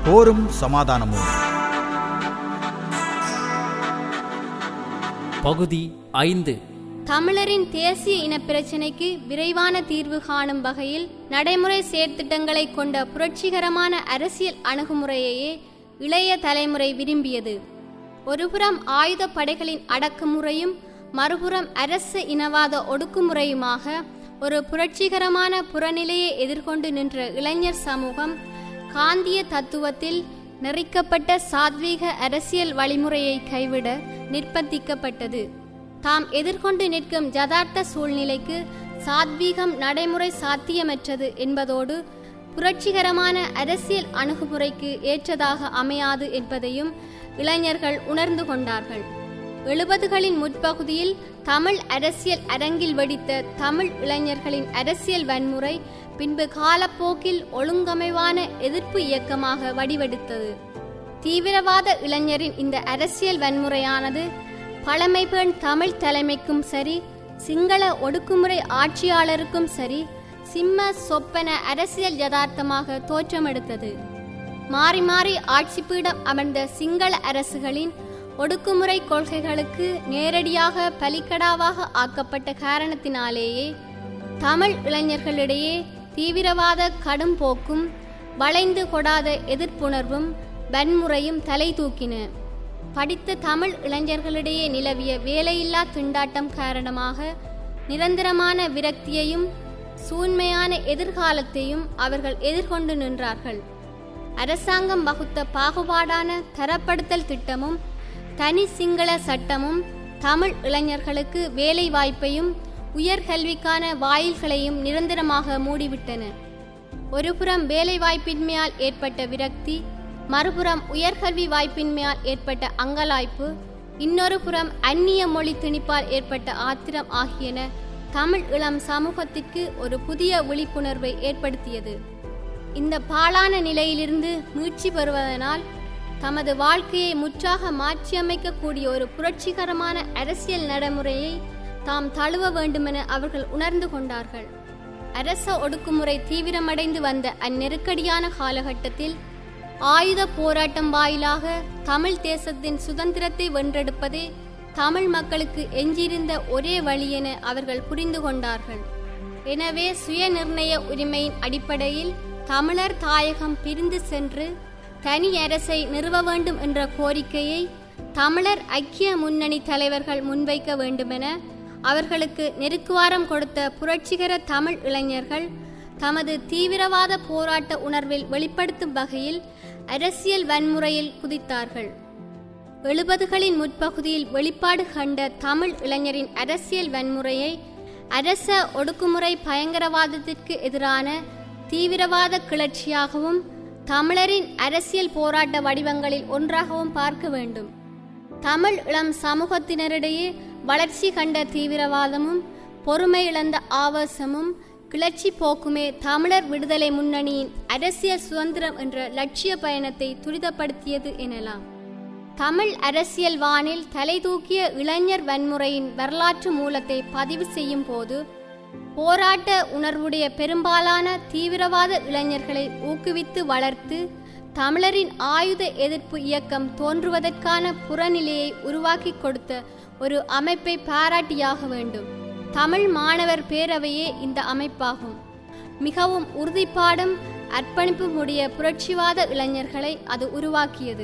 போரும் சமாதானமும் பகுதி ஐந்து தமிழரின் தேசிய இனப் பிரச்சினைக்கு விரைவான தீர்வு காணும் வகையில் நடைமுறை செயற்திட்டங்களை கொண்ட புரட்சிகரமான அரசியல் அணுகுமுறையையே இளைய தலைமுறை விரும்பியது ஒருபுறம் ஆயுத படைகளின் அடக்குமுறையும் மறுபுறம் அரச இனவாத ஒடுக்குமுறையுமாக ஒரு புரட்சிகரமான புறநிலையை எதிர்கொண்டு நின்ற இளைஞர் சமூகம் காந்திய தத்துவத்தில் நெறிக்கப்பட்ட சாத்வீக அரசியல் வழிமுறையை கைவிட நிர்பந்திக்கப்பட்டது தாம் எதிர்கொண்டு நிற்கும் யதார்த்த சூழ்நிலைக்கு சாத்வீகம் நடைமுறை சாத்தியமற்றது என்பதோடு புரட்சிகரமான அரசியல் அணுகுமுறைக்கு ஏற்றதாக அமையாது என்பதையும் இளைஞர்கள் உணர்ந்து கொண்டார்கள் எழுபதுகளின் முற்பகுதியில் தமிழ் அரசியல் அரங்கில் வெடித்த தமிழ் இளைஞர்களின் அரசியல் வன்முறை பின்பு காலப்போக்கில் ஒழுங்கமைவான எதிர்ப்பு இயக்கமாக வடிவெடுத்தது தீவிரவாத இளைஞரின் இந்த அரசியல் வன்முறையானது பழமைபெண் தமிழ் தலைமைக்கும் சரி சிங்கள ஒடுக்குமுறை ஆட்சியாளருக்கும் சரி சிம்ம சொப்பன அரசியல் யதார்த்தமாக தோற்றமெடுத்தது மாறி மாறி ஆட்சி பீடம் அமர்ந்த சிங்கள அரசுகளின் ஒடுக்குமுறை கொள்கைகளுக்கு நேரடியாக பலிக்கடாவாக ஆக்கப்பட்ட காரணத்தினாலேயே தமிழ் இளைஞர்களிடையே தீவிரவாத கடும் போக்கும் வளைந்து கொடாத எதிர்ப்புணர்வும் வன்முறையும் தலை தூக்கின படித்த தமிழ் இளைஞர்களிடையே நிலவிய வேலையில்லா திண்டாட்டம் காரணமாக நிரந்தரமான விரக்தியையும் சூன்மையான எதிர்காலத்தையும் அவர்கள் எதிர்கொண்டு நின்றார்கள் அரசாங்கம் வகுத்த பாகுபாடான தரப்படுத்தல் திட்டமும் தனி சிங்கள சட்டமும் தமிழ் இளைஞர்களுக்கு வேலை வாய்ப்பையும் உயர்கல்விக்கான வாயில்களையும் நிரந்தரமாக மூடிவிட்டன ஒருபுறம் வேலை வாய்ப்பின்மையால் ஏற்பட்ட விரக்தி மறுபுறம் உயர்கல்வி வாய்ப்பின்மையால் ஏற்பட்ட அங்கலாய்ப்பு இன்னொரு புறம் அந்நிய மொழி திணிப்பால் ஏற்பட்ட ஆத்திரம் ஆகியன தமிழ் இளம் சமூகத்திற்கு ஒரு புதிய விழிப்புணர்வை ஏற்படுத்தியது இந்த பாழான நிலையிலிருந்து மீட்சி பெறுவதனால் தமது வாழ்க்கையை முற்றாக மாற்றியமைக்கக்கூடிய ஒரு புரட்சிகரமான அரசியல் நடைமுறையை தாம் தழுவ வேண்டுமென அவர்கள் உணர்ந்து கொண்டார்கள் அரச ஒடுக்குமுறை தீவிரமடைந்து வந்த அந்நெருக்கடியான காலகட்டத்தில் ஆயுத போராட்டம் வாயிலாக தமிழ் தேசத்தின் சுதந்திரத்தை வென்றெடுப்பதே தமிழ் மக்களுக்கு எஞ்சியிருந்த ஒரே வழி என அவர்கள் புரிந்து கொண்டார்கள் எனவே சுய நிர்ணய உரிமையின் அடிப்படையில் தமிழர் தாயகம் பிரிந்து சென்று தனி அரசை நிறுவ வேண்டும் என்ற கோரிக்கையை தமிழர் ஐக்கிய முன்னணி தலைவர்கள் முன்வைக்க வேண்டுமென அவர்களுக்கு நெருக்குவாரம் கொடுத்த புரட்சிகர தமிழ் இளைஞர்கள் தமது தீவிரவாத போராட்ட உணர்வில் வெளிப்படுத்தும் வகையில் அரசியல் வன்முறையில் குதித்தார்கள் எழுபதுகளின் முற்பகுதியில் வெளிப்பாடு கண்ட தமிழ் இளைஞரின் அரசியல் வன்முறையை அரச ஒடுக்குமுறை பயங்கரவாதத்திற்கு எதிரான தீவிரவாத கிளர்ச்சியாகவும் தமிழரின் அரசியல் போராட்ட வடிவங்களில் ஒன்றாகவும் பார்க்க வேண்டும் தமிழ் இளம் சமூகத்தினரிடையே வளர்ச்சி கண்ட தீவிரவாதமும் பொறுமை இழந்த ஆவேசமும் கிளர்ச்சி போக்குமே தமிழர் விடுதலை முன்னணியின் அரசியல் சுதந்திரம் என்ற லட்சிய பயணத்தை துரிதப்படுத்தியது எனலாம் தமிழ் அரசியல் வானில் தலை தூக்கிய இளைஞர் வன்முறையின் வரலாற்று மூலத்தை பதிவு செய்யும் போது போராட்ட உணர்வுடைய பெரும்பாலான தீவிரவாத இளைஞர்களை ஊக்குவித்து வளர்த்து தமிழரின் ஆயுத எதிர்ப்பு இயக்கம் தோன்றுவதற்கான புறநிலையை உருவாக்கி கொடுத்த ஒரு அமைப்பை பாராட்டியாக வேண்டும் தமிழ் மாணவர் பேரவையே இந்த அமைப்பாகும் மிகவும் உறுதிப்பாடும் அர்ப்பணிப்பும் உடைய புரட்சிவாத இளைஞர்களை அது உருவாக்கியது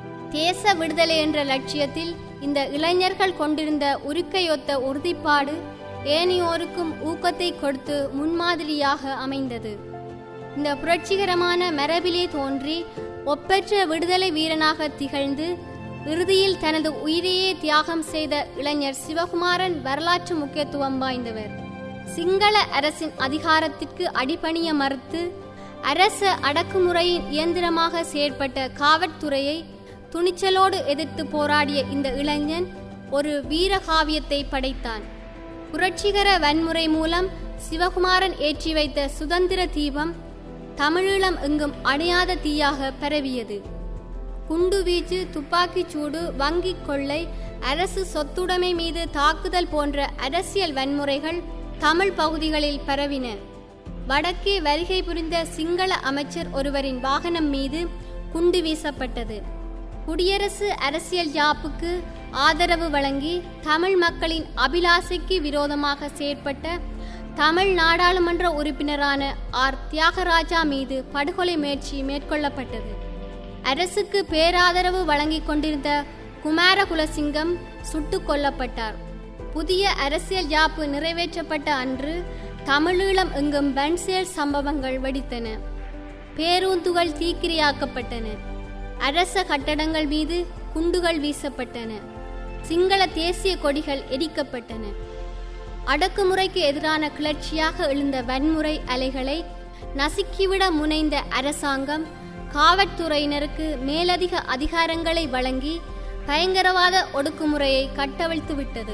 தேச விடுதலை என்ற லட்சியத்தில் இந்த இளைஞர்கள் கொண்டிருந்த உருக்கையொத்த உறுதிப்பாடு ஏனையோருக்கும் ஊக்கத்தை கொடுத்து முன்மாதிரியாக அமைந்தது இந்த புரட்சிகரமான மரபிலே தோன்றி ஒப்பற்ற விடுதலை வீரனாக திகழ்ந்து இறுதியில் தனது உயிரையே தியாகம் செய்த இளைஞர் சிவகுமாரன் வரலாற்று முக்கியத்துவம் வாய்ந்தவர் சிங்கள அரசின் அதிகாரத்திற்கு அடிபணிய மறுத்து அரச அடக்குமுறையின் இயந்திரமாக செயற்பட்ட காவற்துறையை துணிச்சலோடு எதிர்த்து போராடிய இந்த இளைஞன் ஒரு வீரகாவியத்தை படைத்தான் புரட்சிகர வன்முறை மூலம் சிவகுமாரன் ஏற்றி வைத்த சுதந்திர தீபம் தமிழீழம் எங்கும் அணையாத தீயாக பரவியது குண்டு வீச்சு துப்பாக்கிச் சூடு வங்கி கொள்ளை அரசு சொத்துடைமை மீது தாக்குதல் போன்ற அரசியல் வன்முறைகள் தமிழ் பகுதிகளில் பரவின வடக்கே வருகை புரிந்த சிங்கள அமைச்சர் ஒருவரின் வாகனம் மீது குண்டு வீசப்பட்டது குடியரசு அரசியல் யாப்புக்கு ஆதரவு வழங்கி தமிழ் மக்களின் அபிலாசைக்கு விரோதமாக செயற்பட்ட தமிழ் நாடாளுமன்ற உறுப்பினரான ஆர் தியாகராஜா மீது படுகொலை முயற்சி மேற்கொள்ளப்பட்டது அரசுக்கு பேராதரவு வழங்கிக் கொண்டிருந்த குமாரகுலசிங்கம் சுட்டுக் கொல்லப்பட்டார் புதிய அரசியல் யாப்பு நிறைவேற்றப்பட்ட அன்று தமிழீழம் எங்கும் பன்சேல் சம்பவங்கள் வெடித்தன பேருந்துகள் தீக்கிரையாக்கப்பட்டன அரச கட்டடங்கள் மீது குண்டுகள் வீசப்பட்டன சிங்கள தேசிய கொடிகள் எரிக்கப்பட்டன அடக்குமுறைக்கு எதிரான கிளர்ச்சியாக எழுந்த வன்முறை அலைகளை நசுக்கிவிட முனைந்த அரசாங்கம் காவல்துறையினருக்கு மேலதிக அதிகாரங்களை வழங்கி பயங்கரவாத ஒடுக்குமுறையை கட்டவிழ்த்து விட்டது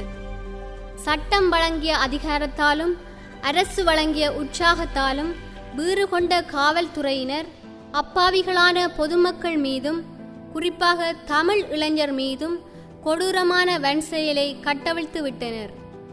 சட்டம் வழங்கிய அதிகாரத்தாலும் அரசு வழங்கிய உற்சாகத்தாலும் வீறு கொண்ட காவல்துறையினர் அப்பாவிகளான பொதுமக்கள் மீதும் குறிப்பாக தமிழ் இளைஞர் மீதும் கொடூரமான வன்செயலை கட்டவிழ்த்து விட்டனர்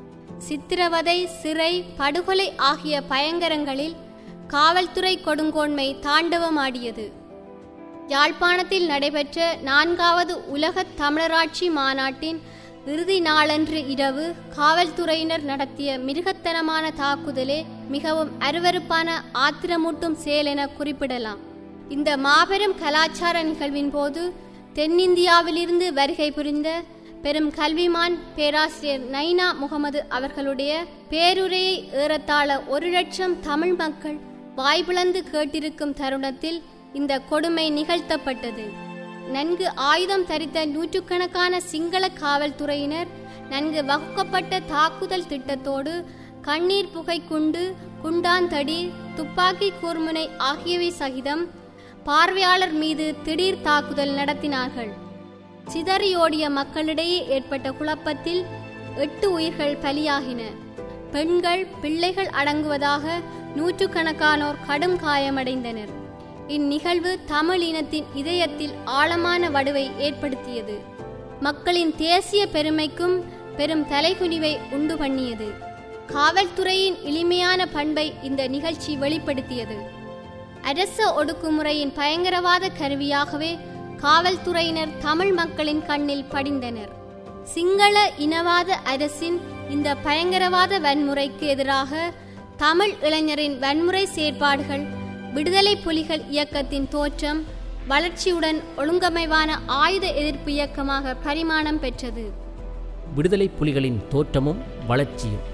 சித்திரவதை சிறை படுகொலை ஆகிய பயங்கரங்களில் காவல்துறை கொடுங்கோன்மை தாண்டவமாடியது யாழ்ப்பாணத்தில் நடைபெற்ற நான்காவது உலக தமிழராட்சி மாநாட்டின் இறுதி நாளன்று இரவு காவல்துறையினர் நடத்திய மிருகத்தனமான தாக்குதலே மிகவும் அருவருப்பான ஆத்திரமூட்டும் செயல் என குறிப்பிடலாம் இந்த மாபெரும் கலாச்சார நிகழ்வின் போது தென்னிந்தியாவிலிருந்து வருகை புரிந்த பெரும் கல்விமான் பேராசிரியர் நைனா முகமது அவர்களுடைய பேருரையை ஏறத்தாழ ஒரு லட்சம் தமிழ் மக்கள் வாய்பிளந்து கேட்டிருக்கும் தருணத்தில் இந்த கொடுமை நிகழ்த்தப்பட்டது நன்கு ஆயுதம் தரித்த நூற்றுக்கணக்கான சிங்கள காவல்துறையினர் நன்கு வகுக்கப்பட்ட தாக்குதல் திட்டத்தோடு கண்ணீர் புகை குண்டு குண்டாந்தடி துப்பாக்கி கூர்முனை ஆகியவை சகிதம் பார்வையாளர் மீது திடீர் தாக்குதல் நடத்தினார்கள் சிதறியோடிய மக்களிடையே ஏற்பட்ட குழப்பத்தில் எட்டு உயிர்கள் பலியாகின பெண்கள் பிள்ளைகள் அடங்குவதாக நூற்றுக்கணக்கானோர் கடும் காயமடைந்தனர் இந்நிகழ்வு தமிழ் இனத்தின் இதயத்தில் ஆழமான வடுவை ஏற்படுத்தியது மக்களின் தேசிய பெருமைக்கும் பெரும் தலைகுனிவை உண்டு பண்ணியது காவல்துறையின் எளிமையான பண்பை இந்த நிகழ்ச்சி வெளிப்படுத்தியது அரச ஒடுக்குமுறையின் பயங்கரவாத கருவியாகவே காவல்துறையினர் தமிழ் மக்களின் கண்ணில் படிந்தனர் சிங்கள இனவாத அரசின் இந்த பயங்கரவாத வன்முறைக்கு எதிராக தமிழ் இளைஞரின் வன்முறை செயற்பாடுகள் விடுதலை புலிகள் இயக்கத்தின் தோற்றம் வளர்ச்சியுடன் ஒழுங்கமைவான ஆயுத எதிர்ப்பு இயக்கமாக பரிமாணம் பெற்றது விடுதலை புலிகளின் தோற்றமும் வளர்ச்சியும்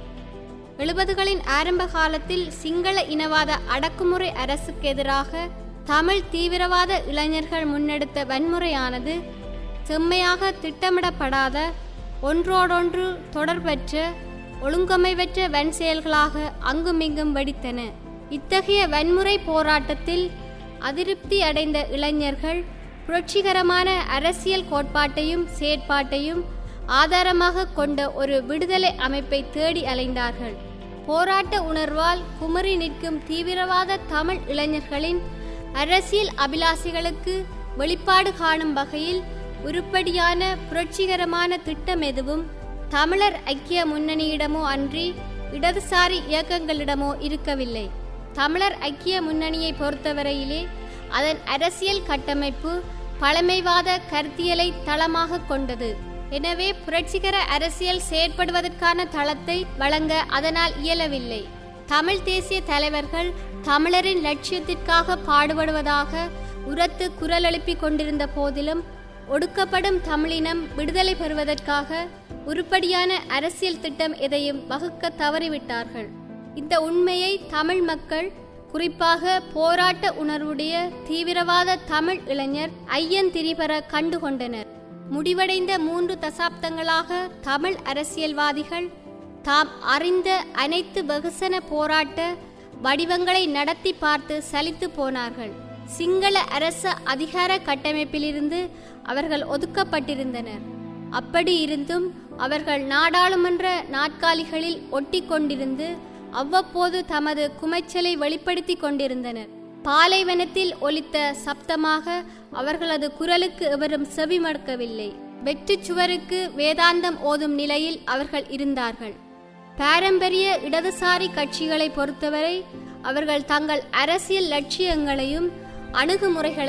எழுபதுகளின் ஆரம்ப காலத்தில் சிங்கள இனவாத அடக்குமுறை அரசுக்கு எதிராக தமிழ் தீவிரவாத இளைஞர்கள் முன்னெடுத்த வன்முறையானது செம்மையாக திட்டமிடப்படாத ஒன்றோடொன்று தொடர்பற்ற ஒழுங்கமைவற்ற வன் செயல்களாக அங்குமிங்கும் வெடித்தன இத்தகைய வன்முறை போராட்டத்தில் அதிருப்தி அடைந்த இளைஞர்கள் புரட்சிகரமான அரசியல் கோட்பாட்டையும் செயற்பாட்டையும் ஆதாரமாக கொண்ட ஒரு விடுதலை அமைப்பை தேடி அலைந்தார்கள் போராட்ட உணர்வால் குமரி நிற்கும் தீவிரவாத தமிழ் இளைஞர்களின் அரசியல் அபிலாசிகளுக்கு வெளிப்பாடு காணும் வகையில் உருப்படியான புரட்சிகரமான திட்டம் எதுவும் தமிழர் ஐக்கிய முன்னணியிடமோ அன்றி இடதுசாரி இயக்கங்களிடமோ இருக்கவில்லை தமிழர் ஐக்கிய முன்னணியை பொறுத்தவரையிலே அதன் அரசியல் கட்டமைப்பு பழமைவாத கருத்தியலை தளமாக கொண்டது எனவே புரட்சிகர அரசியல் செயற்படுவதற்கான தளத்தை வழங்க அதனால் இயலவில்லை தமிழ் தேசிய தலைவர்கள் தமிழரின் லட்சியத்திற்காக பாடுபடுவதாக உரத்து குரல் எழுப்பிக் கொண்டிருந்த போதிலும் ஒடுக்கப்படும் தமிழினம் விடுதலை பெறுவதற்காக உருப்படியான அரசியல் திட்டம் எதையும் வகுக்க தவறிவிட்டார்கள் இந்த உண்மையை தமிழ் மக்கள் குறிப்பாக போராட்ட உணர்வுடைய தீவிரவாத தமிழ் இளைஞர் ஐயன் திரிபர கண்டுகொண்டனர் முடிவடைந்த மூன்று தசாப்தங்களாக தமிழ் அரசியல்வாதிகள் தாம் அறிந்த அனைத்து வெகுசன போராட்ட வடிவங்களை நடத்தி பார்த்து சலித்து போனார்கள் சிங்கள அரச அதிகார கட்டமைப்பிலிருந்து அவர்கள் ஒதுக்கப்பட்டிருந்தனர் அப்படி இருந்தும் அவர்கள் நாடாளுமன்ற நாற்காலிகளில் ஒட்டி கொண்டிருந்து அவ்வப்போது தமது குமைச்சலை வெளிப்படுத்தி கொண்டிருந்தனர் பாலைவனத்தில் ஒலித்த சப்தமாக அவர்களது குரலுக்கு எவரும் செவி மடுக்கவில்லை வெற்றி சுவருக்கு வேதாந்தம் ஓதும் நிலையில் அவர்கள் இருந்தார்கள் பாரம்பரிய இடதுசாரி கட்சிகளை பொறுத்தவரை அவர்கள் தங்கள் அரசியல் லட்சியங்களையும் அணுகுமுறைகளையும்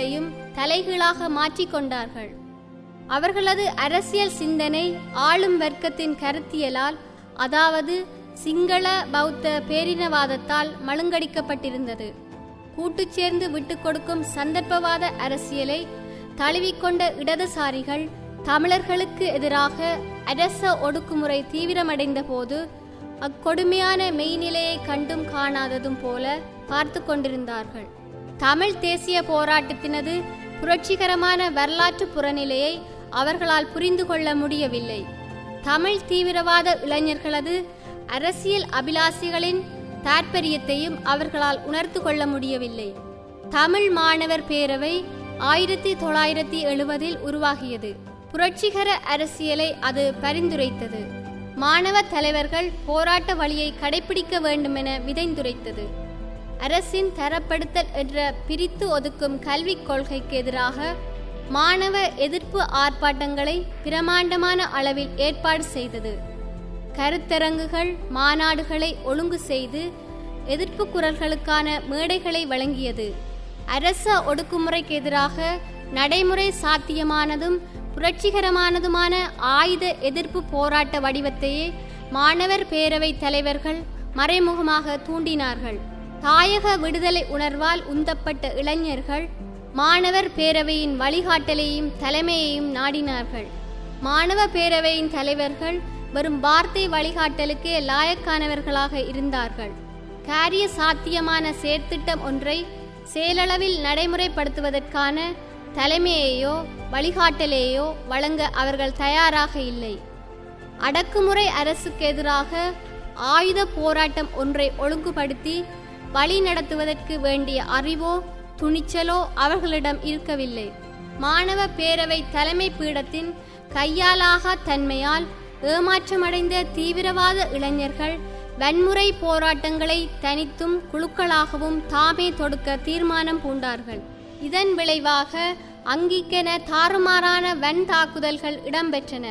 தலைகீழாக மாற்றிக்கொண்டார்கள் அவர்களது அரசியல் சிந்தனை ஆளும் வர்க்கத்தின் கருத்தியலால் அதாவது சிங்கள பௌத்த பேரினவாதத்தால் மழுங்கடிக்கப்பட்டிருந்தது கூட்டு சேர்ந்து விட்டுக் கொடுக்கும் சந்தர்ப்பவாத அரசியலை தழுவிக்கொண்ட இடதுசாரிகள் தமிழர்களுக்கு எதிராக அரச ஒடுக்குமுறை தீவிரமடைந்த போது அக்கொடுமையான மெய்நிலையை கண்டும் காணாததும் போல பார்த்து கொண்டிருந்தார்கள் தமிழ் தேசிய போராட்டத்தினது புரட்சிகரமான வரலாற்று புறநிலையை அவர்களால் புரிந்து கொள்ள முடியவில்லை தமிழ் தீவிரவாத இளைஞர்களது அரசியல் அபிலாசிகளின் தாற்பயத்தையும் அவர்களால் உணர்ந்து கொள்ள முடியவில்லை தமிழ் மாணவர் பேரவை ஆயிரத்தி தொள்ளாயிரத்தி எழுபதில் உருவாகியது புரட்சிகர அரசியலை அது பரிந்துரைத்தது மாணவ தலைவர்கள் போராட்ட வழியை கடைபிடிக்க வேண்டுமென விதைந்துரைத்தது அரசின் தரப்படுத்தல் என்ற பிரித்து ஒதுக்கும் கல்விக் கொள்கைக்கு எதிராக மாணவ எதிர்ப்பு ஆர்ப்பாட்டங்களை பிரமாண்டமான அளவில் ஏற்பாடு செய்தது கருத்தரங்குகள் மாநாடுகளை ஒழுங்கு செய்து எதிர்ப்பு குரல்களுக்கான மேடைகளை வழங்கியது அரச ஒடுக்குமுறைக்கு எதிராக நடைமுறை சாத்தியமானதும் புரட்சிகரமானதுமான ஆயுத எதிர்ப்பு போராட்ட வடிவத்தையே மாணவர் பேரவை தலைவர்கள் மறைமுகமாக தூண்டினார்கள் தாயக விடுதலை உணர்வால் உந்தப்பட்ட இளைஞர்கள் மாணவர் பேரவையின் வழிகாட்டலையும் தலைமையையும் நாடினார்கள் மாணவ பேரவையின் தலைவர்கள் வெறும் வார்த்தை வழிகாட்டலுக்கே லாயக்கானவர்களாக இருந்தார்கள் காரிய சாத்தியமான செயற்திட்டம் ஒன்றை செயலளவில் நடைமுறைப்படுத்துவதற்கான தலைமையையோ வழிகாட்டலையோ வழங்க அவர்கள் தயாராக இல்லை அடக்குமுறை அரசுக்கு எதிராக ஆயுத போராட்டம் ஒன்றை ஒழுங்குபடுத்தி வழி நடத்துவதற்கு வேண்டிய அறிவோ துணிச்சலோ அவர்களிடம் இருக்கவில்லை மாணவ பேரவை தலைமை பீடத்தின் கையாலாக தன்மையால் ஏமாற்றமடைந்த தீவிரவாத இளைஞர்கள் வன்முறை போராட்டங்களை தனித்தும் குழுக்களாகவும் தாமே தொடுக்க தீர்மானம் பூண்டார்கள் இதன் விளைவாக அங்கிக்கென தாறுமாறான வன் தாக்குதல்கள் இடம்பெற்றன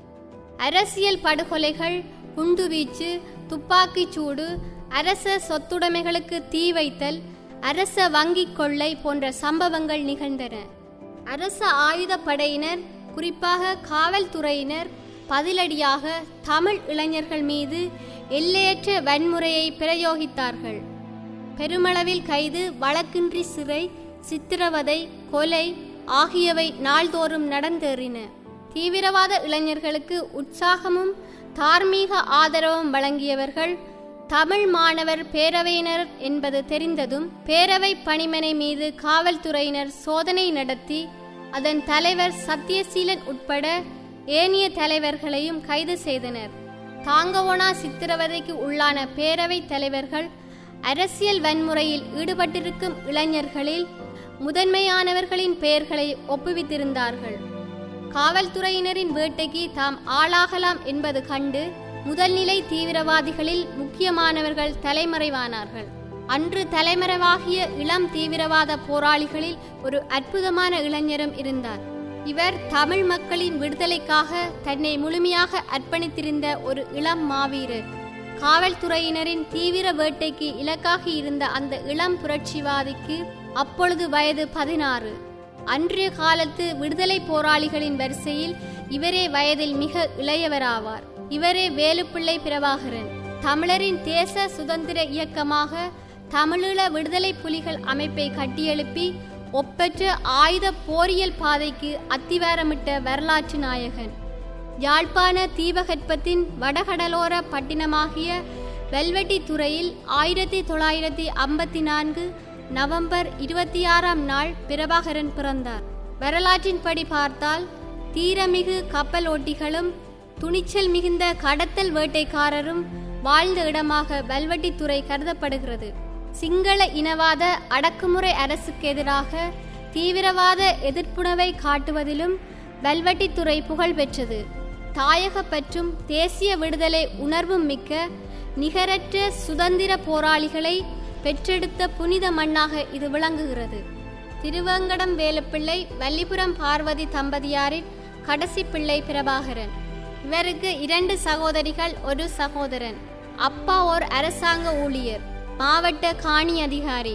அரசியல் படுகொலைகள் குண்டுவீச்சு துப்பாக்கிச் சூடு அரச சொத்துடைமைகளுக்கு தீ வைத்தல் அரச வங்கிக் கொள்ளை போன்ற சம்பவங்கள் நிகழ்ந்தன அரச ஆயுதப்படையினர் குறிப்பாக காவல்துறையினர் பதிலடியாக தமிழ் இளைஞர்கள் மீது எல்லையற்ற வன்முறையை பிரயோகித்தார்கள் பெருமளவில் கைது வழக்கின்றி சிறை சித்திரவதை கொலை ஆகியவை நாள்தோறும் நடந்தேறின தீவிரவாத இளைஞர்களுக்கு உற்சாகமும் தார்மீக ஆதரவும் வழங்கியவர்கள் தமிழ் மாணவர் பேரவையினர் என்பது தெரிந்ததும் பேரவை பணிமனை மீது காவல்துறையினர் சோதனை நடத்தி அதன் தலைவர் சத்தியசீலன் உட்பட ஏனைய தலைவர்களையும் கைது செய்தனர் தாங்கவோனா சித்திரவதைக்கு உள்ளான பேரவை தலைவர்கள் அரசியல் வன்முறையில் ஈடுபட்டிருக்கும் இளைஞர்களில் முதன்மையானவர்களின் பெயர்களை ஒப்புவித்திருந்தார்கள் காவல்துறையினரின் வேட்டைக்கு தாம் ஆளாகலாம் என்பது கண்டு முதல்நிலை தீவிரவாதிகளில் முக்கியமானவர்கள் தலைமறைவானார்கள் அன்று தலைமறைவாகிய இளம் தீவிரவாத போராளிகளில் ஒரு அற்புதமான இளைஞரும் இருந்தார் இவர் தமிழ் மக்களின் விடுதலைக்காக தன்னை முழுமையாக அர்ப்பணித்திருந்த ஒரு இளம் மாவீரர் காவல்துறையினரின் தீவிர வேட்டைக்கு இலக்காகி இருந்த அந்த இளம் புரட்சிவாதிக்கு அப்பொழுது வயது பதினாறு அன்றைய காலத்து விடுதலை போராளிகளின் வரிசையில் இவரே வயதில் மிக இளையவராவார் இவரே வேலுப்பிள்ளை பிரபாகரன் தமிழரின் தேச சுதந்திர இயக்கமாக தமிழீழ விடுதலை புலிகள் அமைப்பை கட்டியெழுப்பி ஒப்பற்ற ஆயுத போரியல் பாதைக்கு அத்திவாரமிட்ட வரலாற்று நாயகன் யாழ்ப்பாண தீபகற்பத்தின் வடகடலோர பட்டினமாகிய வெல்வெட்டி துறையில் ஆயிரத்தி தொள்ளாயிரத்தி ஐம்பத்தி நான்கு நவம்பர் இருபத்தி ஆறாம் நாள் பிரபாகரன் பிறந்தார் வரலாற்றின்படி பார்த்தால் தீரமிகு கப்பல் ஓட்டிகளும் துணிச்சல் மிகுந்த கடத்தல் வேட்டைக்காரரும் வாழ்ந்த இடமாக வல்வெட்டித்துறை கருதப்படுகிறது சிங்கள இனவாத அடக்குமுறை அரசுக்கு எதிராக தீவிரவாத எதிர்ப்புணவை காட்டுவதிலும் வல்வெட்டித்துறை புகழ் பெற்றது தாயக பற்றும் தேசிய விடுதலை உணர்வும் மிக்க நிகரற்ற சுதந்திர போராளிகளை பெற்றெடுத்த புனித மண்ணாக இது விளங்குகிறது திருவங்கடம் வேலுப்பிள்ளை வல்லிபுரம் பார்வதி தம்பதியாரின் கடைசி பிள்ளை பிரபாகரன் இவருக்கு இரண்டு சகோதரிகள் ஒரு சகோதரன் அப்பா ஓர் அரசாங்க ஊழியர் மாவட்ட காணி அதிகாரி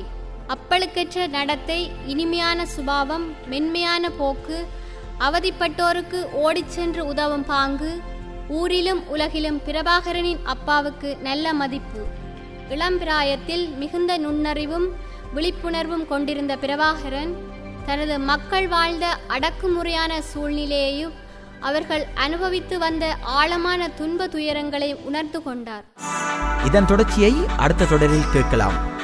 அப்பழுக்கற்ற நடத்தை இனிமையான சுபாவம் மென்மையான போக்கு அவதிப்பட்டோருக்கு ஓடிச் சென்று உதவும் பாங்கு ஊரிலும் உலகிலும் பிரபாகரனின் அப்பாவுக்கு நல்ல மதிப்பு இளம்பிராயத்தில் மிகுந்த நுண்ணறிவும் விழிப்புணர்வும் கொண்டிருந்த பிரபாகரன் தனது மக்கள் வாழ்ந்த அடக்குமுறையான சூழ்நிலையையும் அவர்கள் அனுபவித்து வந்த ஆழமான துன்ப துயரங்களை உணர்ந்து கொண்டார் இதன் தொடர்ச்சியை அடுத்த தொடரில் கேட்கலாம்